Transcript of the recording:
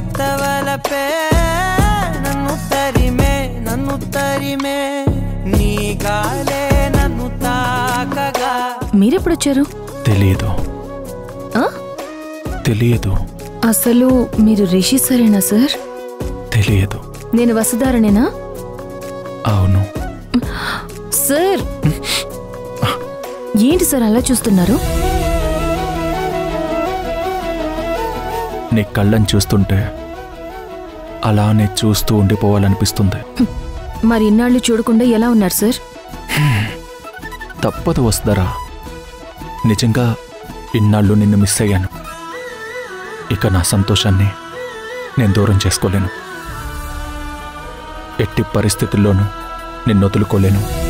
కొత్త వలపే నన్ను తరిమే నన్ను తరిమే నీ గాలే నన్ను తాకగా మీరెప్పుడొచ్చారు తెలియదు ఆ? తెలియదు అసలు మీరు రిషి సరేనా సార్ తెలియదు నేను వసుధారణేనా అవును సార్ ఏంటి సార్ అలా చూస్తున్నారు నీ కళ్ళని చూస్తుంటే అలానే చూస్తూ ఉండిపోవాలనిపిస్తుంది మరి ఇన్నాళ్ళు చూడకుండా ఎలా ఉన్నారు సార్ తప్పదు వస్తారా నిజంగా ఇన్నాళ్ళు నిన్ను మిస్ అయ్యాను ఇక నా సంతోషాన్ని నేను దూరం చేసుకోలేను ఎట్టి పరిస్థితుల్లోనూ నిన్ను వదులుకోలేను